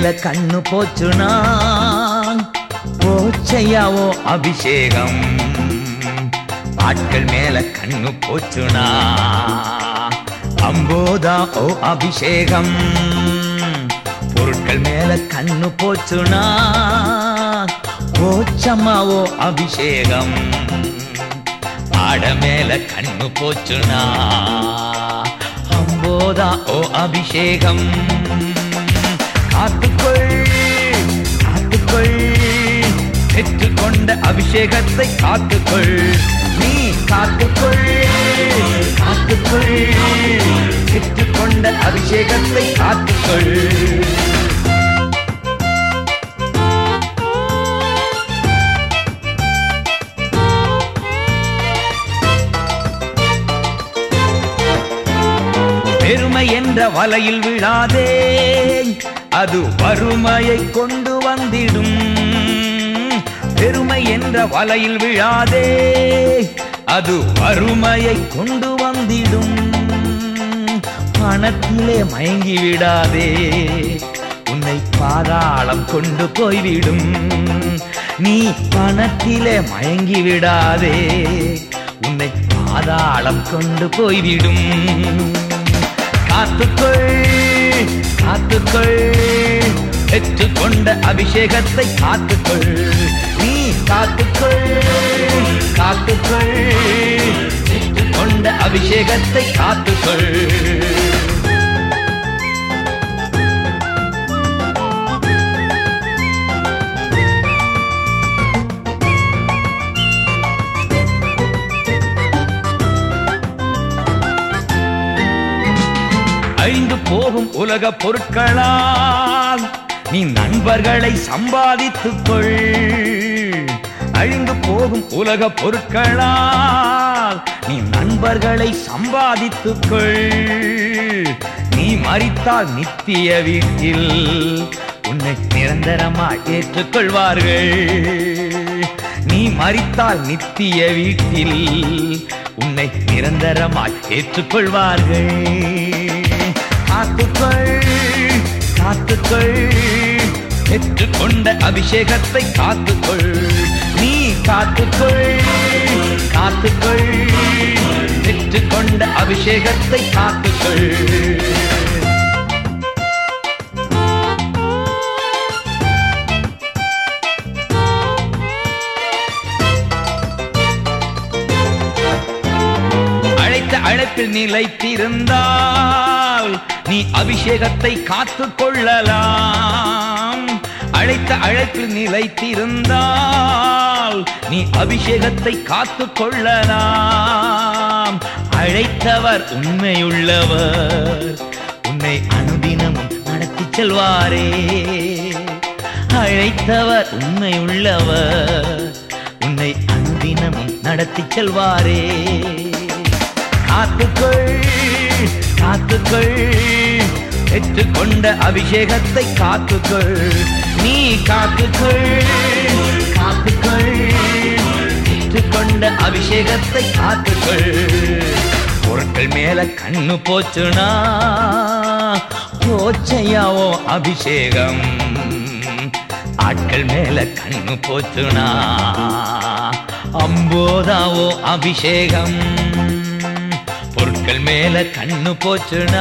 கண்ணு போச்சுனா போச்சையாவோ அபிஷேகம் ஆட்கள் மேல கண்ணு போச்சுனா அம்போதா ஓ அபிஷேகம் பொருட்கள் மேல கண்ணு போச்சுனா போச்சம்மாவோ அபிஷேகம் ஆட மேல கண்ணு போச்சுனா அம்போதா ஓ அபிஷேகம் காத்துக்கொள் காத்துக்கொள் பெற்றுக்கொண்ட அபிஷேகத்தை காத்துக்கொள் நீ காத்துக்கொள் காத்துக்கொள் பெற்றுக்கொண்ட அபிஷேகத்தை காத்துக்கொள் பெருமை என்ற வலையில் விழாதே அது வறுமையை கொண்டு வந்திடும் பெருமை என்ற வலையில் விழாதே அது வறுமையை கொண்டு வந்திடும் பணத்திலே மயங்கி விடாதே உன்னை பாதாளம் கொண்டு போய்விடும் நீ பணத்திலே மயங்கி விடாதே உன்னை பாதாளம் கொண்டு போய்விடும் காத்துக்கொள் காத்துக்கொள் பெற்றுக்கொண்ட அபிஷேகத்தை காத்துக்கொள் நீ காத்துக்கொள் காத்துக்கொள் பெற்றுக்கொண்ட அபிஷேகத்தை காத்துக்கொள் அழிந்து போகும் உலக பொருட்களால் நீ நண்பர்களை சம்பாதித்துக் கொள் அழிந்து போகும் உலக பொருட்களால் நீ நண்பர்களை சம்பாதித்துக் கொள் நீ மறித்தால் நித்திய வீட்டில் உன்னை நிரந்தரமாய் ஏற்றுக்கொள்வார்கள் நீ மறித்தால் நித்திய வீட்டில் உன்னை நிரந்தரமாய் ஏற்றுக்கொள்வார்கள் காத்துக்கொள் காத்துக்கொள் பெற்றுக்கொண்ட அபிஷேகத்தை காத்துக்கொள் நீ காத்துக்கொள் காத்துக்கொள் பெற்றுக்கொண்ட அபிஷேகத்தை காத்துக்கொள் அழைத்த அழைப்பில் நிலைத்திருந்தால் நீ அபிஷேகத்தை காத்துக் கொள்ளலாம் அழைத்த அழைப்பில் நிலைத்திருந்தால் நீ அபிஷேகத்தை காத்துக் கொள்ளலாம் அழைத்தவர் உண்மையுள்ளவர் உன்னை அனுதினமும் நடத்தி செல்வாரே அழைத்தவர் உண்மையுள்ளவர் உன்னை அனுதினமும் நடத்தி செல்வாரே காத்துக்கொள் காத்துக்கொள் பெற்றுக்கொண்ட அபிஷேகத்தை காத்துக்கொள் நீ காத்துக்கொள் காத்துக்கொள் பெற்றுக்கொண்ட அபிஷேகத்தை காத்துக்கொள் பொருட்கள் மேல கண்ணு போச்சுனா போச்சையாவோ அபிஷேகம் ஆட்கள் மேல கண்ணு போச்சுனா அம்போதாவோ அபிஷேகம் பொருட்கள் மேல கண்ணு போச்சுனா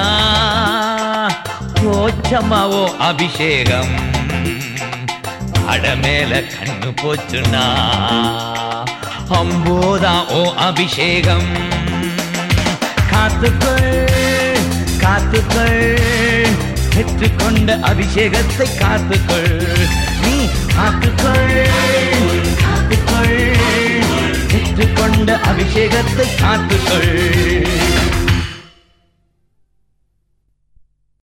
போச்சம்மாவோ அபிஷேகம் அட மேல கண்ணு போச்சுனா அம்போதா ஓ அபிஷேகம் காத்துக்கொள் காத்துக்கொள் பெற்றுக்கொண்ட அபிஷேகத்தை காத்துக்கொள் நீ காத்துக்கொள் காத்துக்கொள் பெற்றுக்கொண்ட அபிஷேகத்தை காத்துக்கொள்